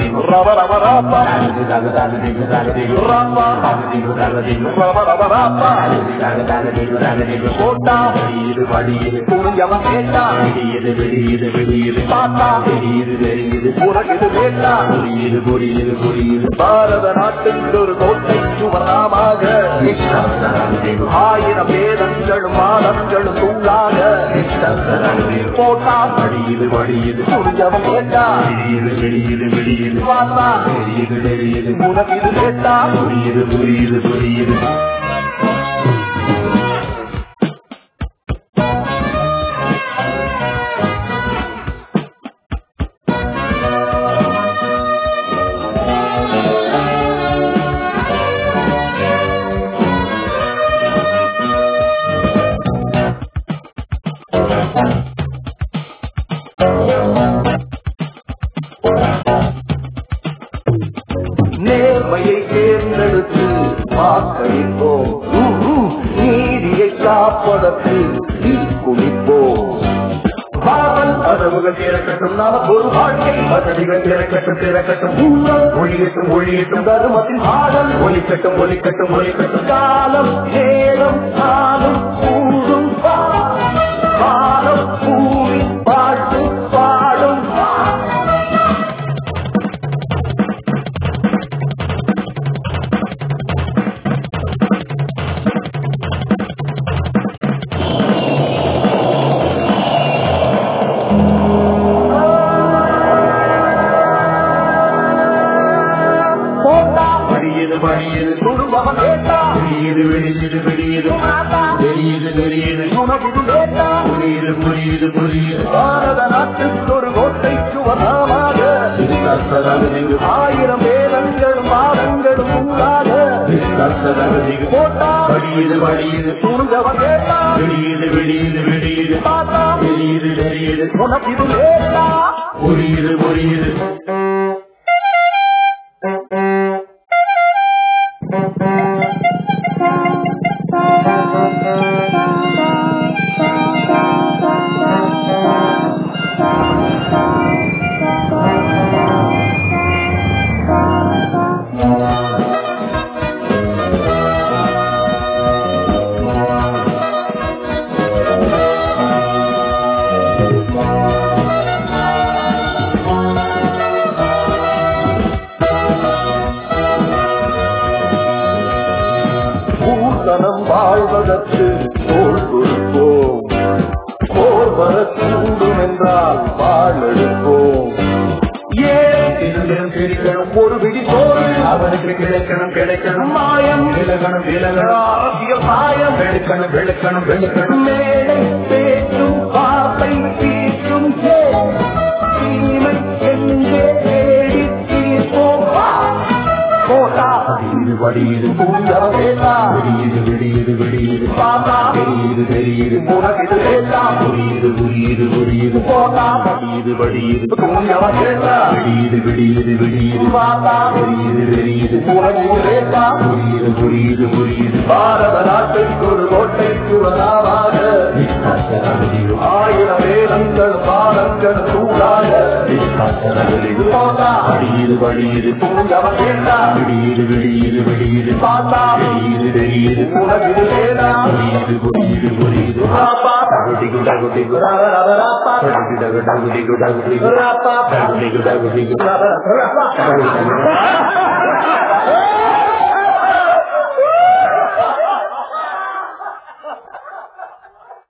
ரப ரப ரபா ரபா ரப ரப ரபா போட்டா புரிஞ்சவன் கேட்டா பார்த்தா உனக்கு கேட்டா பாரத நாட்டுக்கு ஒரு கோட்டை சுவராமாக ஆயிரம் வேதங்களும் மாதங்களும் தூளாக போட்டா வடியுது வடியுது புரிஞ்சவன் கேட்டா வெளியுது வெளியுது வெளியுது பார்த்தா தெரியுது தெரியுது உனக்கு இது கேட்டா புரியுது புரியுது புரியுது நேர்மையை தேர்ந்தெடுத்து வாக்களிப்போம் உம், உம். நீதியை காப்பதற்கு நீ குளிப்போம் பாவல் கதவுகள் திறக்கட்டும் நமக்கு ஒரு வாழ்க்கை வசதிகள் திறக்கட்டும் திறக்கட்டும் ஊழல் ஒழியட்டும் ஒழியட்டும் தருமத்தின் ஆடல் ஒலிக்கட்டும் ஒலிக்கட்டும் ஒலிக்கட்டும் காலம் நேரம் காலம் கூடும் வா. வானம் பூமி பாட்டு பாடும் வா. போட்டா வடியுது வடியுது சுடுபவன் கேட்டா வெளியுது வெளியுது வெளியுது தெரியுது தெரியுது உனக்கு இது கேட்டா புரியுது புரியுது புரியுது பாரத நாட்டுக்கு ஒரு கோட்டை சுவனாமாக இது கர்த்தரகு ஆயிரம் வேதங்களும் மாதங்களும் உண்டாக கர்த்தரகு போட்டா வடியுது வடியுது சுடுபவன் கேட்டா வெளியுது வெளியுது வெளியுது பார்த்தா தெரியுது தெரியுது உனக்கு இது கேட்டா புரியுது புரியுது பூசணம் வாழ்வதற்கு தோல் கொடுப்போம் போர் வரக்கூடும் என்றால் வாழெடுப்போம் ஏன் திருந்திரம் தெரிக்கணும் ஒரு விடி சோறு அவனுக்கு கிடைக்கணும் கிடைக்கணும் மாயம் விலகணும் விலகணும் அரசியல் மாயம் வெளுக்கணும் வெளுக்கணும் வெளுக்கணும் மேடை பேச்சும் வார்த்தை தீர்க்கும் ஏன் தீமை எங்கே தேடி தீர்ப்போம் வா. போட்டா வடியுது வடியுது பூந்தவன் கேட்டா வெளியுது வெளியுது வெளியுது பார்த்தா தெரியுது தெரியுது உனக்கு இது கேட்டா புரியுது புரியுது புரியுது போட்டா வடியுது வடியுது பூந்தவன் கேட்டா வெளியுது வெளியுது வெளியுது பார்த்தா தெரியுது தெரியுது உனக்கு இது கேட்டா புரியுது புரியுது புரியுது பாரத நாட்டுக்கு ஒரு கோட்டை சுவனாவாக கர்த்தரகு ஆயிரம் வேதங்கள் பாடங்கள் சூடாக கர்த்தரகு போட்டா வடியுது வடியுது பூந்தவன் கேட்டா வெளியுது வெளியுது வெளியுது பார்த்தா தெரியுது தெரியுது உனக்கு இது கேட்டா புரியுது புரியுது புரியுது ராப்பா டகுடிகு டகுடிகு ரவ ரவ ராப்பா டகுடி டகு டகுடிகு டகுடிகு ராப்பா டகுடிகு டகுடிகு ரவ ரவ ராப்பா